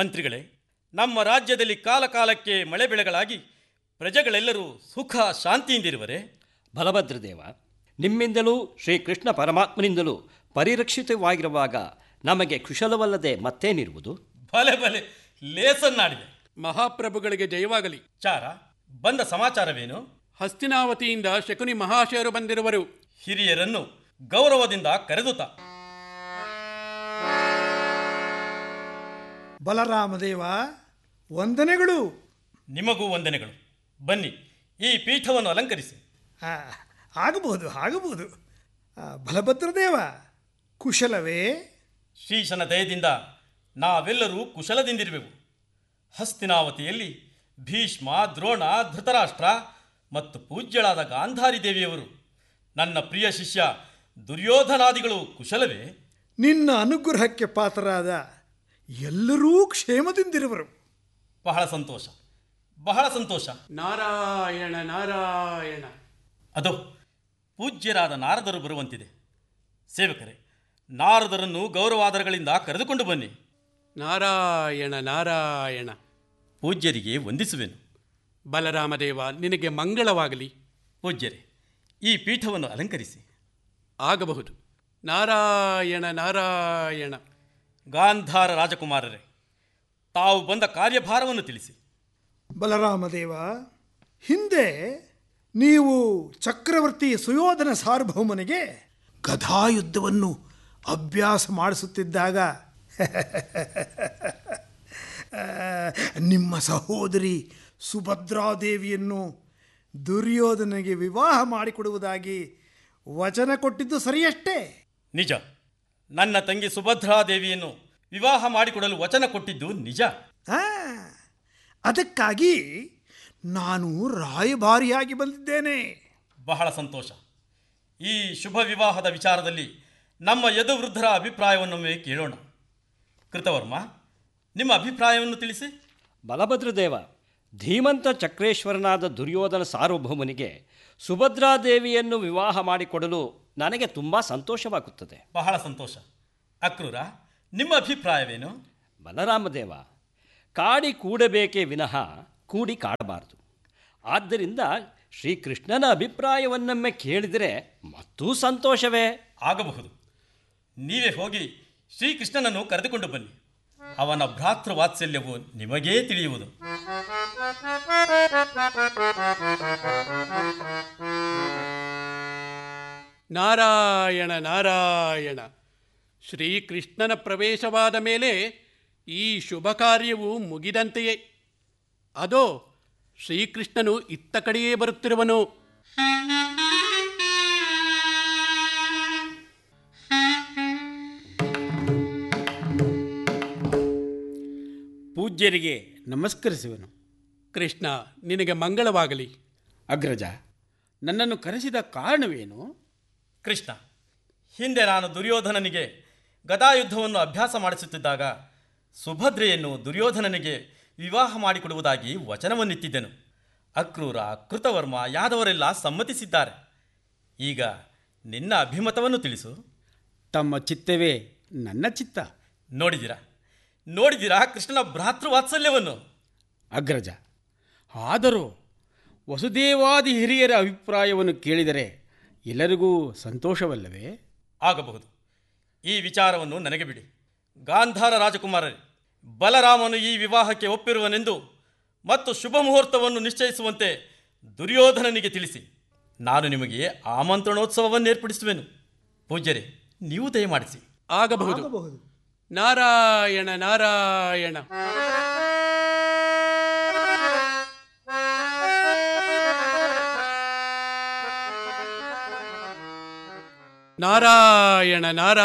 ಮಂತ್ರಿಗಳೇ ನಮ್ಮ ರಾಜ್ಯದಲ್ಲಿ ಕಾಲ ಕಾಲಕ್ಕೆ ಮಳೆ ಬೆಳೆಗಳಾಗಿ ಪ್ರಜೆಗಳೆಲ್ಲರೂ ಸುಖ ಶಾಂತಿಯಿಂದಿರುವರೆ ಬಲಭದ್ರದೇವ ನಿಮ್ಮಿಂದಲೂ ಶ್ರೀಕೃಷ್ಣ ಪರಮಾತ್ಮನಿಂದಲೂ ಪರಿರಕ್ಷಿತವಾಗಿರುವಾಗ ನಮಗೆ ಕುಶಲವಲ್ಲದೆ ಮತ್ತೇನಿರುವುದು ಬಲೆ ಬಲೆ ಲೇಸನ್ನಾಡಿದೆ ಮಹಾಪ್ರಭುಗಳಿಗೆ ಜಯವಾಗಲಿ ಚಾರ ಬಂದ ಸಮಾಚಾರವೇನು ಹಸ್ತಿನಾವತಿಯಿಂದ ಶಕುನಿ ಮಹಾಶಯರು ಬಂದಿರುವರು ಹಿರಿಯರನ್ನು ಗೌರವದಿಂದ ಕರೆದುತ ಬಲರಾಮದೇವ ವಂದನೆಗಳು ನಿಮಗೂ ವಂದನೆಗಳು ಬನ್ನಿ ಈ ಪೀಠವನ್ನು ಅಲಂಕರಿಸಿ ಆ, ಆಗಬಹುದು ಆಗಬಹುದು ಆ, ಬಲಭದ್ರದೇವ ಕುಶಲವೇ ಶ್ರೀಶನ ದಯದಿಂದ ನಾವೆಲ್ಲರೂ ಕುಶಲದಿಂದಿರುವೆವು ಹಸ್ತಿನಾವತಿಯಲ್ಲಿ ಭೀಷ್ಮ ದ್ರೋಣ ಧೃತರಾಷ್ಟ್ರ ಮತ್ತು ಪೂಜ್ಯಳಾದ ಗಾಂಧಾರಿ ದೇವಿಯವರು ನನ್ನ ಪ್ರಿಯ ಶಿಷ್ಯ ದುರ್ಯೋಧನಾದಿಗಳು ಕುಶಲವೇ ನಿನ್ನ ಅನುಗ್ರಹಕ್ಕೆ ಪಾತ್ರರಾದ ಎಲ್ಲರೂ ಕ್ಷೇಮದಿಂದಿರುವರು ಬಹಳ ಸಂತೋಷ ಬಹಳ ಸಂತೋಷ ನಾರಾಯಣ ನಾರಾಯಣ ಅದೋ ಪೂಜ್ಯರಾದ ನಾರದರು ಬರುವಂತಿದೆ ಸೇವಕರೇ ನಾರದರನ್ನು ಗೌರವಾದರಗಳಿಂದ ಕರೆದುಕೊಂಡು ಬನ್ನಿ ನಾರಾಯಣ ನಾರಾಯಣ ಪೂಜ್ಯರಿಗೆ ವಂದಿಸುವೆನು ಬಲರಾಮದೇವ ನಿನಗೆ ಮಂಗಳವಾಗಲಿ ಪೂಜ್ಯರೇ ಈ ಪೀಠವನ್ನು ಅಲಂಕರಿಸಿ ಆಗಬಹುದು ನಾರಾಯಣ ನಾರಾಯಣ ಗಾಂಧಾರ ರಾಜಕುಮಾರರೇ ತಾವು ಬಂದ ಕಾರ್ಯಭಾರವನ್ನು ತಿಳಿಸಿ ಬಲರಾಮದೇವ ಹಿಂದೆ ನೀವು ಚಕ್ರವರ್ತಿ ಸುಯೋಧನ ಸಾರ್ವಭೌಮನಿಗೆ ಗದಾಯುದ್ಧವನ್ನು ಅಭ್ಯಾಸ ಮಾಡಿಸುತ್ತಿದ್ದಾಗ ಆ, ನಿಮ್ಮ ಸಹೋದರಿ ಸುಭದ್ರಾದೇವಿಯನ್ನು ದುರ್ಯೋಧನಿಗೆ ವಿವಾಹ ಮಾಡಿಕೊಡುವುದಾಗಿ ವಚನ ಕೊಟ್ಟಿದ್ದು ಸರಿಯಷ್ಟೇ ನಿಜ ನನ್ನ ತಂಗಿ ಸುಭದ್ರಾದೇವಿಯನ್ನು ವಿವಾಹ ಮಾಡಿಕೊಡಲು ವಚನ ಕೊಟ್ಟಿದ್ದು ನಿಜ ಆ, ಅದಕ್ಕಾಗಿ ನಾನು ರಾಯಭಾರಿಯಾಗಿ ಬಂದಿದ್ದೇನೆ ಬಹಳ ಸಂತೋಷ ಈ ಶುಭ ವಿವಾಹದ ವಿಚಾರದಲ್ಲಿ ನಮ್ಮ ಯದುವೃದ್ಧರ ಅಭಿಪ್ರಾಯವನ್ನೊಮ್ಮೆ ಕೇಳೋಣ ಕೃತವರ್ಮ ನಿಮ್ಮ ಅಭಿಪ್ರಾಯವನ್ನು ತಿಳಿಸಿ ಬಲಭದ್ರದೇವ ಧೀಮಂತ ಚಕ್ರೇಶ್ವರನಾದ ದುರ್ಯೋಧನ ಸಾರ್ವಭೌಮನಿಗೆ ಸುಭದ್ರಾದೇವಿಯನ್ನು ವಿವಾಹ ಮಾಡಿಕೊಡಲು ನನಗೆ ತುಂಬ ಸಂತೋಷವಾಗುತ್ತದೆ ಬಹಳ ಸಂತೋಷ ಅಕ್ರೂರ ನಿಮ್ಮ ಅಭಿಪ್ರಾಯವೇನು ಬಲರಾಮದೇವ ಕಾಡಿ ಕೂಡಬೇಕೇ ವಿನಃ ಕೂಡಿ ಕಾಡಬಾರದು ಆದ್ದರಿಂದ ಶ್ರೀಕೃಷ್ಣನ ಅಭಿಪ್ರಾಯವನ್ನೊಮ್ಮೆ ಕೇಳಿದರೆ ಮತ್ತೂ ಸಂತೋಷವೇ ಆಗಬಹುದು ನೀವೇ ಹೋಗಿ ಶ್ರೀಕೃಷ್ಣನನ್ನು ಕರೆದುಕೊಂಡು ಬನ್ನಿ ಅವನ ಭ್ರಾತೃ ವಾತ್ಸಲ್ಯವು ನಿಮಗೇ ತಿಳಿಯುವುದು ನಾರಾಯಣ ನಾರಾಯಣ ಶ್ರೀಕೃಷ್ಣನ ಪ್ರವೇಶವಾದ ಮೇಲೆ ಈ ಶುಭ ಕಾರ್ಯವು ಮುಗಿದಂತೆಯೇ ಅದೋ ಶ್ರೀಕೃಷ್ಣನು ಇತ್ತ ಕಡೆಯೇ ಬರುತ್ತಿರುವನು ಪೂಜ್ಯರಿಗೆ ನಮಸ್ಕರಿಸುವೆನು ಕೃಷ್ಣ ನಿನಗೆ ಮಂಗಳವಾಗಲಿ ಅಗ್ರಜ ನನ್ನನ್ನು ಕರೆಸಿದ ಕಾರಣವೇನು ಕೃಷ್ಣ ಹಿಂದೆ ನಾನು ದುರ್ಯೋಧನನಿಗೆ ಗದಾಯುದ್ಧವನ್ನು ಅಭ್ಯಾಸ ಮಾಡಿಸುತ್ತಿದ್ದಾಗ ಸುಭದ್ರೆಯನ್ನು ದುರ್ಯೋಧನನಿಗೆ ವಿವಾಹ ಮಾಡಿಕೊಡುವುದಾಗಿ ವಚನವನ್ನಿತ್ತಿದ್ದೆನು ಅಕ್ರೂರ ಕೃತವರ್ಮ ಯಾದವರೆಲ್ಲ ಸಮ್ಮತಿಸಿದ್ದಾರೆ ಈಗ ನಿನ್ನ ಅಭಿಮತವನ್ನು ತಿಳಿಸು ತಮ್ಮ ಚಿತ್ತವೇ ನನ್ನ ಚಿತ್ತ ನೋಡಿದಿರಾ ನೋಡಿದಿರಾ ಕೃಷ್ಣನ ಭ್ರಾತೃ ವಾತ್ಸಲ್ಯವನ್ನು ಅಗ್ರಜ ಆದರೂ ವಸುದೇವಾದಿ ಹಿರಿಯರ ಅಭಿಪ್ರಾಯವನ್ನು ಕೇಳಿದರೆ ಎಲ್ಲರಿಗೂ ಸಂತೋಷವಲ್ಲವೇ ಆಗಬಹುದು ಈ ವಿಚಾರವನ್ನು ನನಗೆ ಬಿಡಿ ಗಾಂಧಾರ ರಾಜಕುಮಾರರೇ ಬಲರಾಮನು ಈ ವಿವಾಹಕ್ಕೆ ಒಪ್ಪಿರುವನೆಂದು ಮತ್ತು ಶುಭ ಮುಹೂರ್ತವನ್ನು ನಿಶ್ಚಯಿಸುವಂತೆ ದುರ್ಯೋಧನನಿಗೆ ತಿಳಿಸಿ ನಾನು ನಿಮಗೆ ಆಮಂತ್ರಣೋತ್ಸವವನ್ನು ಏರ್ಪಡಿಸುವೆನು ಪೂಜ್ಯರೇ ನೀವು ದಯಮಾಡಿಸಿ ಆಗಬಹುದು ಆಗಬಹುದು ನಾರಾಯಣ ನಾರಾಯಣ ನಾರಾಯಣ ನಾರಾಯಣ